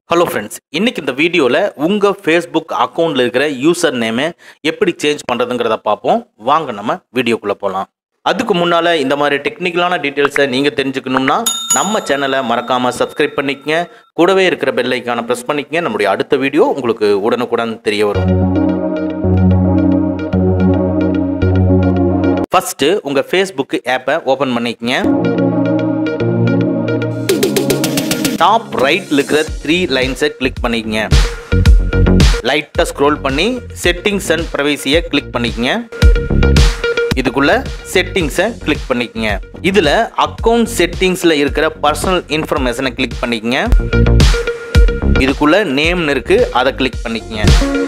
hello friends இன்னைக்கு இந்த வீடியோவில் உங்கள் ஃபேஸ்புக் அக்கௌண்ட்டில் இருக்கிற யூசர் நேமை எப்படி சேஞ்ச் பண்ணுறதுங்கிறத பார்ப்போம் வாங்க நம்ம வீடியோக்குள்ளே போகலாம் அதுக்கு முன்னால் இந்த மாதிரி டெக்னிக்கலான டீட்டெயில்ஸை நீங்கள் தெரிஞ்சுக்கணும்னா நம்ம சேனலை மறக்காமல் சப்ஸ்கிரைப் பண்ணிக்கங்க கூடவே இருக்கிற பெல் ஐக்கானை ப்ரெஸ் பண்ணிக்கங்க நம்முடைய அடுத்த வீடியோ உங்களுக்கு உடனுக்குடன் தெரிய வரும் ஃபஸ்ட்டு உங்கள் ஃபேஸ்புக் ஆப்பை ஓப்பன் பண்ணிக்கங்க டாப் ரைட்ல இருக்கிற த்ரீ லைன்ஸை கிளிக் பண்ணிக்கங்க லைட்டாக ஸ்க்ரோல் பண்ணி செட்டிங்ஸ் அண்ட் ப்ரைவசியை கிளிக் பண்ணிக்கங்க இதுக்குள்ள செட்டிங்ஸை கிளிக் பண்ணிக்கங்க இதில் அக்கௌண்ட் செட்டிங்ஸில் இருக்கிற பர்சனல் இன்ஃபர்மேஷனை கிளிக் பண்ணிக்கங்க இதுக்குள்ள நேம்னு இருக்கு அதை கிளிக் பண்ணிக்கங்க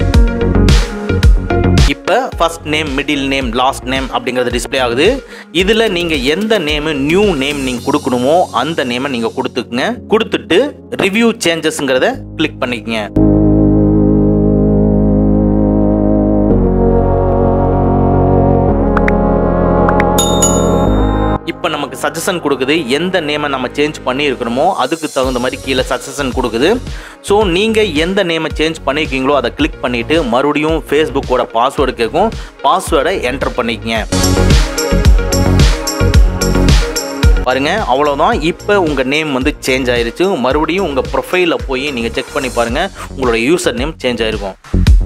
இப்போ first name middle name last name அப்படிங்கிறது டிஸ்ப்ளே ஆகுது இதில் நீங்கள் எந்த நேமு நியூ நேம் நீங்கள் கொடுக்கணுமோ அந்த நேமை நீங்கள் கொடுத்துக்குங்க கொடுத்துட்டு ரிவ்யூ சேஞ்சஸ்ங்கிறத கிளிக் பண்ணிக்கங்க இப்போ நமக்கு சஜஷன் கொடுக்குது எந்த நேமை நம்ம சேஞ்ச் பண்ணியிருக்கணுமோ அதுக்கு தகுந்த மாதிரி கீழே சஜஷன் கொடுக்குது ஸோ நீங்கள் எந்த நேமை சேஞ்ச் பண்ணியிருக்கீங்களோ அதை கிளிக் பண்ணிவிட்டு மறுபடியும் ஃபேஸ்புக்கோட பாஸ்வேர்டு கேட்கும் பாஸ்வேர்டை என்டர் பண்ணிக்கங்க பாருங்க அவ்வளோதான் இப்போ உங்கள் நேம் வந்து சேஞ்ச் ஆயிருச்சு மறுபடியும் உங்கள் ப்ரொஃபைலில் போய் நீங்கள் செக் பண்ணி பாருங்கள் உங்களோட யூசர் நேம் சேஞ்ச் ஆயிருக்கும்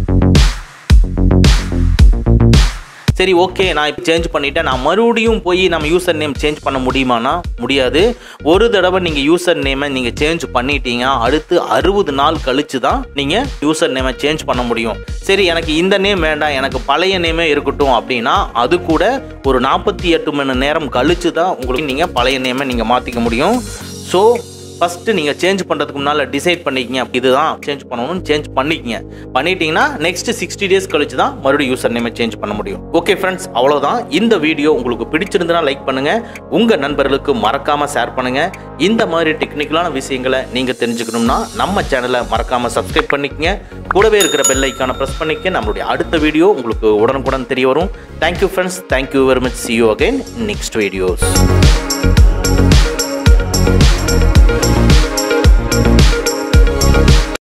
சரி ஓகே நான் இப்போ சேஞ்ச் பண்ணிட்டேன் நான் மறுபடியும் போய் நம்ம யூசர் நேம் சேஞ்ச் பண்ண முடியுமானா முடியாது ஒரு தடவை நீங்கள் யூசர் நேமை நீங்கள் சேஞ்ச் பண்ணிட்டீங்க அடுத்து அறுபது நாள் கழிச்சு தான் நீங்கள் யூசர் நேமை சேஞ்ச் பண்ண முடியும் சரி எனக்கு இந்த நேம் வேண்டாம் எனக்கு பழைய நேமே இருக்கட்டும் அப்படின்னா அது கூட ஒரு நாற்பத்தி எட்டு மணி நேரம் கழிச்சு தான் உங்களுக்கு நீங்கள் பழைய நேமை நீங்கள் மாற்றிக்க முடியும் ஸோ ஃபஸ்ட்டு நீங்கள் சேஞ்ச் பண்ணுறதுக்கு முன்னால் டிசைட் பண்ணிக்கிங்க இதுதான் சேஞ்ச் பண்ணணும்னு சேஞ்ச் பண்ணிக்கிங்க பண்ணிட்டீங்கன்னா நெக்ஸ்ட் சிக்ஸ்டி டேஸ் கழிச்சு தான் மறுபடியும் யூசர் நேமை சேஞ்ச் பண்ண முடியும் ஓகே ஃப்ரெண்ட்ஸ் அவ்வளோதான் இந்த வீடியோ உங்களுக்கு பிடிச்சிருந்தனா லைக் பண்ணுங்கள் உங்கள் நண்பர்களுக்கு மறக்காமல் ஷேர் பண்ணுங்கள் இந்த மாதிரி டெக்னிக்கலான விஷயங்களை நீங்கள் தெரிஞ்சுக்கணும்னா நம்ம சேனலை மறக்காமல் சப்ஸ்கிரைப் பண்ணிக்கங்க கூடவே இருக்கிற பெல் ஐக்கானை ப்ரெஸ் பண்ணிக்க நம்மளுடைய அடுத்த வீடியோ உங்களுக்கு உடனுக்குடன் தெரிய வரும் thank you friends thank you very much see you again next videos